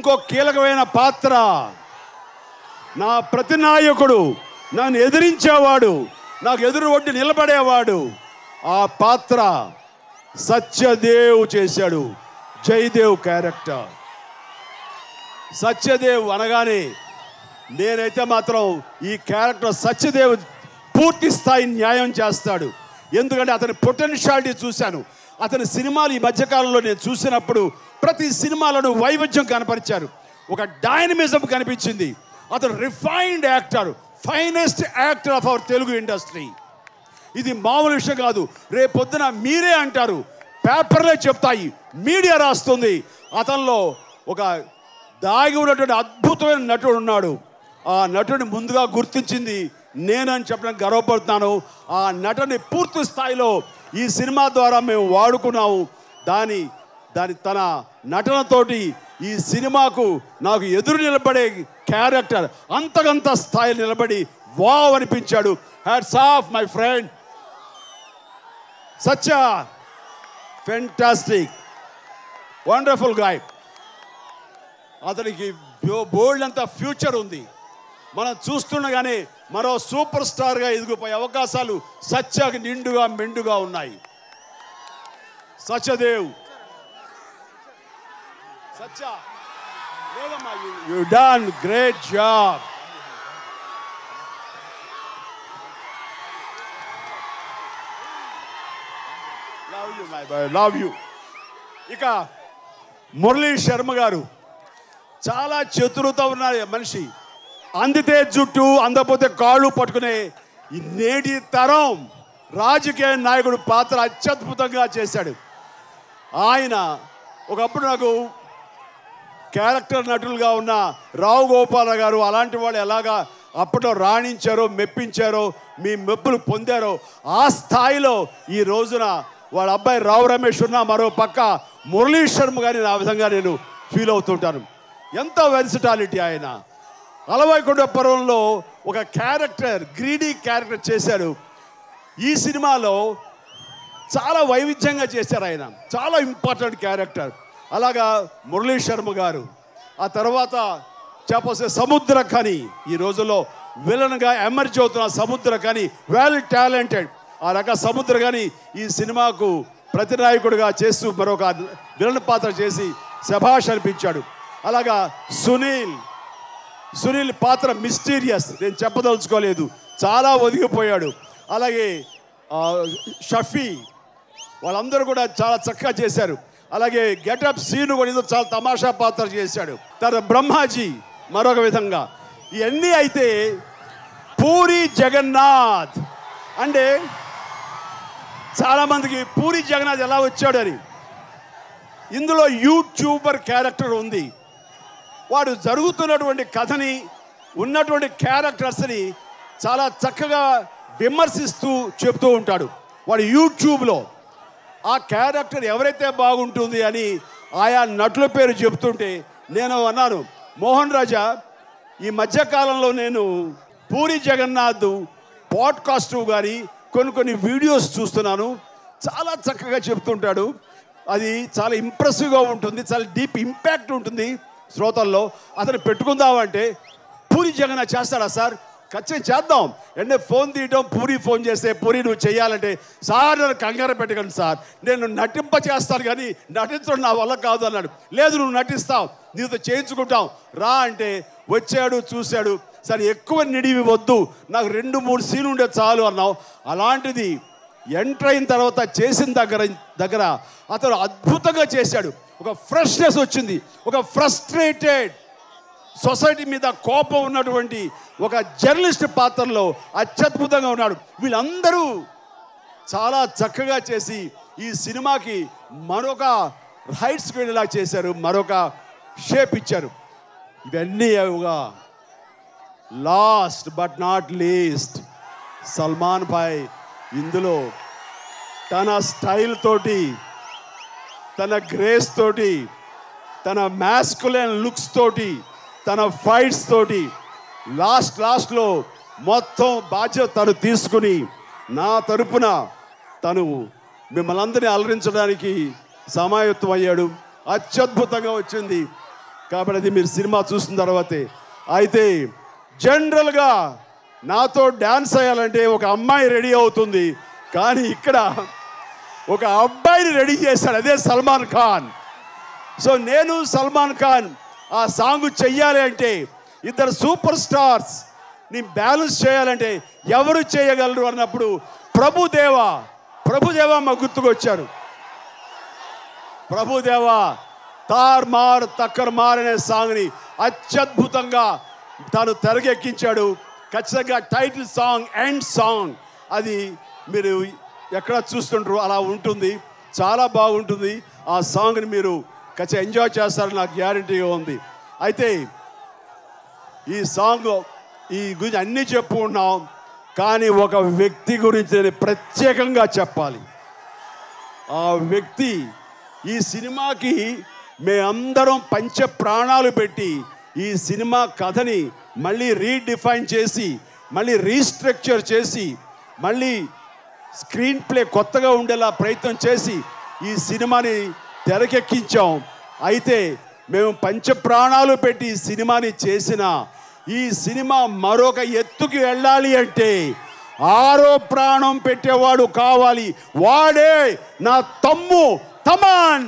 ఇంకో కీలకమైన పాత్ర నా ప్రతి నాయకుడు నన్ను ఎదిరించేవాడు నాకు ఎదురు ఒడ్డి నిలబడేవాడు ఆ పాత్ర సత్యదేవ్ చేశాడు జయదేవ్ క్యారెక్టర్ సత్యదేవ్ అనగానే నేనైతే మాత్రం ఈ క్యారెక్టర్ సత్యదేవ్ పూర్తి స్థాయి న్యాయం చేస్తాడు ఎందుకంటే అతని పొటెన్షియాలిటీ చూశాను అతని సినిమాలు ఈ మధ్యకాలంలో నేను చూసినప్పుడు ప్రతి సినిమాలను వైవిధ్యం కనపరిచారు ఒక డైనమిజం కనిపించింది అతను refined actor finest actor of our Telugu industry ఇది మామూలు విషయం కాదు రేపొద్దున మీరే అంటారు పేపర్లే చెప్తాయి మీడియా రాస్తుంది అతనిలో ఒక దాగి ఉన్నటువంటి అద్భుతమైన నటుడు ఉన్నాడు ఆ నటుడిని ముందుగా గుర్తించింది నేనని చెప్పడం గర్వపడుతున్నాను ఆ నటుని పూర్తి స్థాయిలో ఈ సినిమా ద్వారా మేము వాడుకున్నాము దాని దాని తన నటనతోటి ఈ సినిమాకు నాకు ఎదురు నిలబడే క్యారెక్టర్ అంతకంత స్థాయి నిలబడి వావ్ అనిపించాడు hats off my friend such fantastic wonderful guy అతనికి బోల్డ్ అంత ఫ్యూచర్ ఉంది మనం చూస్తుండగానే మరో సూపర్ స్టార్గా ఎదిగిపోయే అవకాశాలు సత్యకి నిండుగా మెండుగా ఉన్నాయి సత్యదేవ్ సత్య లేదమ్మా you done great job love you my boy love you ఇక మురళీ శర్మ గారు చాలా చతురత ఉన్న మనిషి అందితే జుట్టు అందపోతే కాళ్ళు పట్టుకునే ఈ నేటి తరం రాజకీయ నాయకుడు పాత్ర అత్యద్భుతంగా చేశాడు ఆయన ఒకప్పుడు నాకు క్యారెక్టర్ నటులుగా ఉన్న రావు గోపాల గారు అలాంటి వాళ్ళు ఎలాగా అప్పట్లో రాణించారో మెప్పించారో మీ మెప్పులు పొందారో ఆ స్థాయిలో ఈ రోజున వాళ్ళ అబ్బాయి రావు రమేష్ ఉన్న మరో పక్క మురళీ శర్మ గారిని ఆ విధంగా నేను ఫీల్ అవుతుంటాను ఎంత వెన్సిటాలిటీ ఆయన అలవైకుండ పర్వంలో ఒక క్యారెక్టర్ గ్రీడీ క్యారెక్టర్ చేశాడు ఈ సినిమాలో చాలా వైవిధ్యంగా చేశారు ఆయన చాలా ఇంపార్టెంట్ క్యారెక్టర్ అలాగా మురళీ శర్మ గారు ఆ తర్వాత చెప్పొస్తే సముద్ర ఖని ఈ రోజుల్లో విలన్గా ఎమర్జ్ అవుతున్న సముద్ర ఖని వెల్ టాలెంటెడ్ ఆ రక సముద్ర ఖని ఈ సినిమాకు ప్రతినాయకుడిగా చేస్తూ మరొక విలన్ పాత్ర చేసి శభాష్ అనిపించాడు అలాగా సునీల్ సునీల్ పాత్ర మిస్టీరియస్ నేను చెప్పదలుచుకోలేదు చాలా ఒదిగిపోయాడు అలాగే ఆ, షఫీ వాళ్ళందరూ కూడా చాలా చక్కగా చేశారు అలాగే గెటప్ సీను కూడా ఏదో చాలా తమాషా పాత్ర చేశాడు తర్వాత బ్రహ్మాజీ మరొక విధంగా ఇవన్నీ అయితే పూరి జగన్నాథ్ అంటే చాలామందికి పూరి జగన్నాథ్ ఎలా వచ్చాడని ఇందులో యూట్యూబర్ క్యారెక్టర్ ఉంది వాడు జరుగుతున్నటువంటి కథని ఉన్నటువంటి క్యారెక్టర్స్ని చాలా చక్కగా విమర్శిస్తూ చెప్తూ ఉంటాడు వాడు యూట్యూబ్లో ఆ క్యారెక్టర్ ఎవరైతే బాగుంటుంది అని ఆయా నటుల పేరు చెప్తుంటే నేను అన్నాను మోహన్ రాజా ఈ మధ్యకాలంలో నేను పూరి జగన్నాథ్ పాడ్కాస్ట్ కానీ కొన్ని కొన్ని వీడియోస్ చూస్తున్నాను చాలా చక్కగా చెప్తుంటాడు అది చాలా ఇంప్రెసివ్గా ఉంటుంది చాలా డీప్ ఇంపాక్ట్ ఉంటుంది శ్రోతల్లో అతను పెట్టుకుందామంటే పూరి జగన్నాథ్ చేస్తాడా సార్ ఖచ్చితంగా చేద్దాం అంటే ఫోన్ తీయడం పూరి ఫోన్ చేస్తే పూరి నువ్వు చేయాలంటే సార్ నన్ను కంగారు పెట్టకండి సార్ నేను నటింప చేస్తాను కానీ నటించడం నా వల్ల కాదు అన్నాడు లేదు నువ్వు నటిస్తావు నీతో చేయించుకుంటాం రా అంటే వచ్చాడు చూశాడు సరే ఎక్కువ నిడివి వద్దు నాకు రెండు మూడు సీన్లు ఉండే చాలు అన్నావు అలాంటిది ఎంటర్ అయిన తర్వాత చేసిన దగ్గర దగ్గర అతను అద్భుతంగా చేశాడు ఒక ఫ్రెష్నెస్ వచ్చింది ఒక ఫ్రస్ట్రేటెడ్ సొసైటీ మీద కోపం ఉన్నటువంటి ఒక జర్నలిస్ట్ పాత్రలో అత్యద్భుతంగా ఉన్నాడు వీళ్ళందరూ చాలా చక్కగా చేసి ఈ సినిమాకి మరొక హైట్స్కి వెళ్ళేలా చేశారు మరొక షేప్ ఇచ్చారు ఇవన్నీ ఒక last but not least Salman bhai ఇందులో తన స్టైల్ తోటి తన గ్రేస్ తోటి తన మ్యాస్కులైన్ లుక్స్ తోటి తన ఫైట్స్ తోటి లాస్ట్ లాస్ట్లో మొత్తం బాధ్యత తను తీసుకుని నా తరపున తను మిమ్మల్ని అందరినీ అలరించడానికి సమాయత్తం అయ్యాడు అత్యద్భుతంగా వచ్చింది కాబట్టి అది మీరు సినిమా చూసిన తర్వాతే అయితే జనరల్గా నాతో డ్యాన్స్ చేయాలంటే ఒక అమ్మాయి రెడీ అవుతుంది కానీ ఇక్కడ ఒక అబ్బాయిని రెడీ చేశాడు అదే సల్మాన్ ఖాన్ సో నేను సల్మాన్ ఖాన్ ఆ సాంగ్ చెయ్యాలి అంటే ఇద్దరు సూపర్ స్టార్స్ ని బ్యాలెన్స్ చేయాలంటే ఎవరు చేయగలరు అన్నప్పుడు ప్రభుదేవ ప్రభుదేవ మా గుర్తుకొచ్చారు ప్రభుదేవ తార్ మార్ తక్కర్ మార్ అనే సాంగ్ని అత్యద్భుతంగా తాను తెరకెక్కించాడు ఖచ్చితంగా టైటిల్ సాంగ్ అండ్ సాంగ్ అది మీరు ఎక్కడ చూస్తుంటారు అలా ఉంటుంది చాలా బాగుంటుంది ఆ సాంగ్ని మీరు ఖచ్చితంగా ఎంజాయ్ చేస్తారని నాకు గ్యారంటీగా ఉంది అయితే ఈ సాంగ్ ఈ గురించి అన్నీ చెప్పుకున్నాం కానీ ఒక వ్యక్తి గురించి నేను ప్రత్యేకంగా చెప్పాలి ఆ వ్యక్తి ఈ సినిమాకి మేమందరం పంచ ప్రాణాలు పెట్టి ఈ సినిమా కథని మళ్ళీ రీడిఫైన్ చేసి మళ్ళీ రీస్ట్రక్చర్ చేసి మళ్ళీ స్క్రీన్ ప్లే కొత్తగా ఉండేలా ప్రయత్నం చేసి ఈ సినిమాని తెరకెక్కించాం అయితే మేము పంచ ప్రాణాలు పెట్టి ఈ సినిమాని చేసిన ఈ సినిమా మరొక ఎత్తుకి వెళ్ళాలి అంటే ఆరో ప్రాణం పెట్టేవాడు కావాలి వాడే నా తమ్ము తమాన్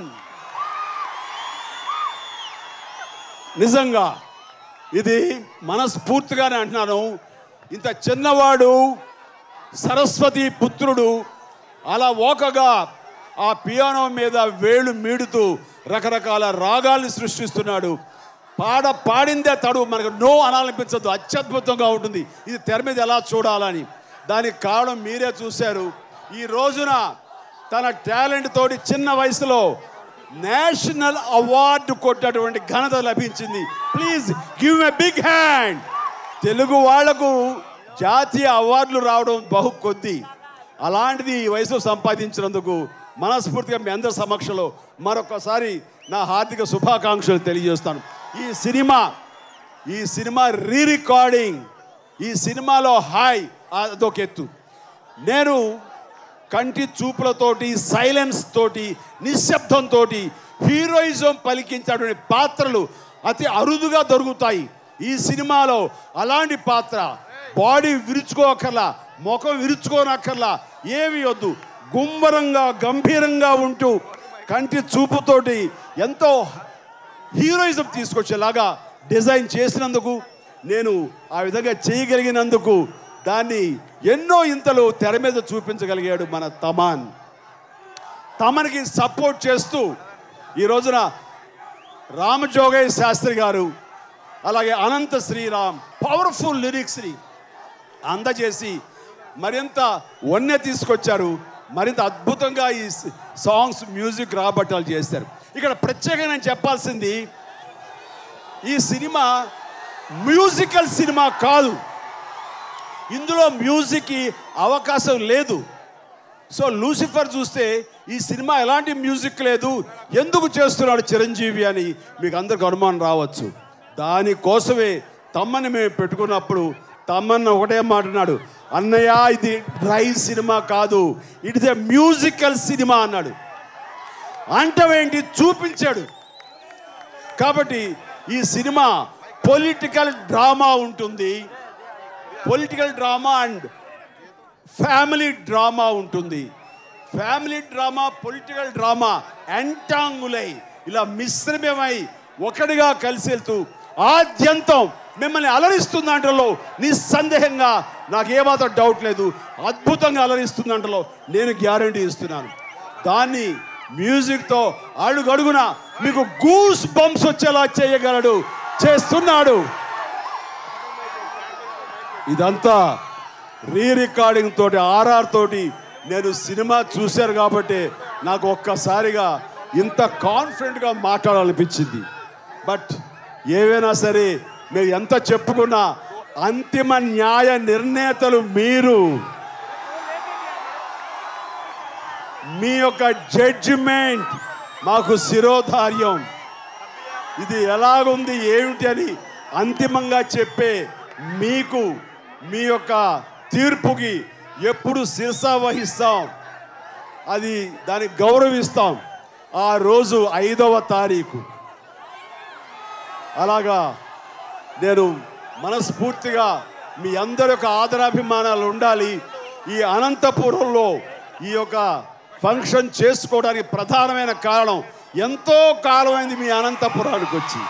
నిజంగా ఇది మనస్ఫూర్తిగానే అంటున్నాను ఇంత చిన్నవాడు సరస్వతి పుత్రుడు అలా ఓకగా ఆ పియానో మీద వేళ్ళు మీడుతూ రకరకాల రాగాల్ని సృష్టిస్తున్నాడు పాడ పాడిందే తడు మనకు నో అనాలనిపించదు అత్యద్భుతంగా ఉంటుంది ఇది తెర మీద ఎలా చూడాలని దానికి కారణం మీరే చూశారు ఈ రోజున తన టాలెంట్ తోటి చిన్న వయసులో నేషనల్ అవార్డు కొట్టినటువంటి ఘనత లభించింది please give a big hand Telugu వాళ్లకు జాతీయ అవార్డులు రావడం బహు కొద్ది అలాంటిది ఈ వయసులో సంపాదించినందుకు మనస్ఫూర్తిగా మీ అందరి సమక్షంలో మరొకసారి నా హార్దిక శుభాకాంక్షలు తెలియజేస్తాను ఈ సినిమా ఈ సినిమా రీ రికార్డింగ్ ఈ సినిమాలో హాయ్ అదొక ఎత్తు నేను కంటి చూపులతోటి సైలెన్స్ తోటి నిశ్శబ్దంతో హీరోయిజం పలికించేటువంటి పాత్రలు అతి అరుదుగా దొరుకుతాయి ఈ సినిమాలో అలాంటి పాత్ర బాడీ విరుచుకోకర్లా ముఖం విరుచుకోనక్కర్లా ఏమి వద్దు గుంభరంగా గంభీరంగా ఉంటూ కంటి చూపుతోటి ఎంతో హీరోయిజం తీసుకొచ్చేలాగా డిజైన్ చేసినందుకు నేను ఆ విధంగా చేయగలిగినందుకు దాన్ని ఎన్నో ఇంతలు తెర మీద చూపించగలిగాడు మన తమాన్ తమన్కి సపోర్ట్ చేస్తూ ఈ రోజున రామజోగయ్య శాస్త్రి గారు అలాగే అనంత శ్రీరామ్ పవర్ఫుల్ లిరిక్స్ని అందజేసి మరింత వన్నె తీసుకొచ్చారు మరింత అద్భుతంగా ఈ సాంగ్స్ మ్యూజిక్ రాబట్టాలు చేశారు ఇక్కడ ప్రత్యేకంగా నేను చెప్పాల్సింది ఈ సినిమా మ్యూజికల్ సినిమా కాదు ఇందులో మ్యూజిక్కి అవకాశం లేదు సో లూసిఫర్ చూస్తే ఈ సినిమా ఎలాంటి మ్యూజిక్ లేదు ఎందుకు చేస్తున్నాడు చిరంజీవి అని మీకు అందరికి అనుమానం రావచ్చు దానికోసమే తమ్మని మేము పెట్టుకున్నప్పుడు తమ్మన్న ఒకటే మాట్లాడు అన్నయ్య ఇది డ్రై సినిమా కాదు it is a musical cinema అన్నాడు అంటవేంటి చూపించాడు కాబట్టి ఈ సినిమా పొలిటికల్ డ్రామా ఉంటుంది political drama and family drama ఉంటుంది ఫ్యామిలీ డ్రామా పొలిటికల్ డ్రామా ఎంటాంగులై ఇలా మిశ్రమమై ఒకటిగా కలిసి వెళ్తూ ఆద్యంతం మిమ్మల్ని అలరిస్తుంది అంటలో నిస్సందేహంగా నాకు ఏమాత్రం డౌట్ లేదు అద్భుతంగా అలరిస్తుంది అంటలో నేను గ్యారంటీ ఇస్తున్నాను దాన్ని మ్యూజిక్తో అడుగడుగున మీకు గూస్ బంప్స్ వచ్చేలా చేయగలడు చేస్తున్నాడు ఇదంతా రీ రికార్డింగ్ తోటి ఆర్ఆర్ తోటి నేను సినిమా చూశాను కాబట్టి నాకు ఒక్కసారిగా ఇంత కాన్ఫిడెంట్గా మాట్లాడాలనిపించింది బట్ ఏవైనా సరే మేము ఎంత చెప్పుకున్నా అంతిమ న్యాయ నిర్ణేతలు మీరు మీ యొక్క జడ్జిమెంట్ మాకు శిరోధార్యం ఇది ఎలాగుంది ఏమిటి అని అంతిమంగా చెప్పే మీకు మీ యొక్క తీర్పుకి ఎప్పుడు శిరస వహిస్తాం అది దానికి గౌరవిస్తాం ఆ రోజు ఐదవ తారీఖు అలాగా నేను మనస్ఫూర్తిగా మీ అందరి యొక్క ఆదరాభిమానాలు ఉండాలి ఈ అనంతపురంలో ఈ యొక్క ఫంక్షన్ చేసుకోవడానికి ప్రధానమైన కారణం ఎంతో కాలమైంది మీ అనంతపురానికి వచ్చి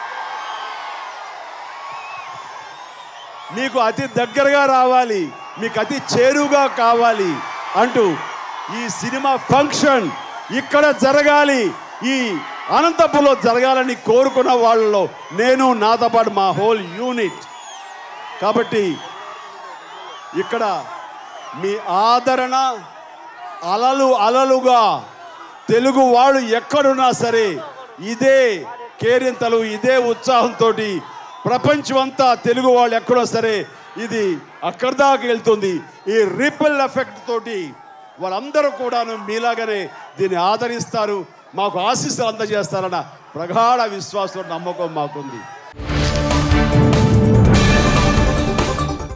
మీకు అతి దగ్గరగా రావాలి మీకు అతి చేరువుగా కావాలి అంటూ ఈ సినిమా ఫంక్షన్ ఇక్కడ జరగాలి ఈ అనంతపురంలో జరగాలని కోరుకున్న వాళ్ళలో నేను నాతో పాటు మా హోల్ యూనిట్ కాబట్టి ఇక్కడ మీ ఆదరణ అలలు అలలుగా తెలుగు వాళ్ళు ఎక్కడున్నా సరే ఇదే కేరింతలు ఇదే ఉత్సాహంతో ప్రపంచమంతా తెలుగు వాళ్ళు ఎక్కడున్నా సరే ఇది అక్కడి దాకా వెళ్తుంది ఈ రిపిల్ ఎఫెక్ట్ తోటి వాళ్ళందరూ కూడాను మీలాగానే దీన్ని ఆదరిస్తారు మాకు ఆశీస్సులు అందజేస్తారన్న ప్రగాఢ విశ్వాసం నమ్మకం మాకుంది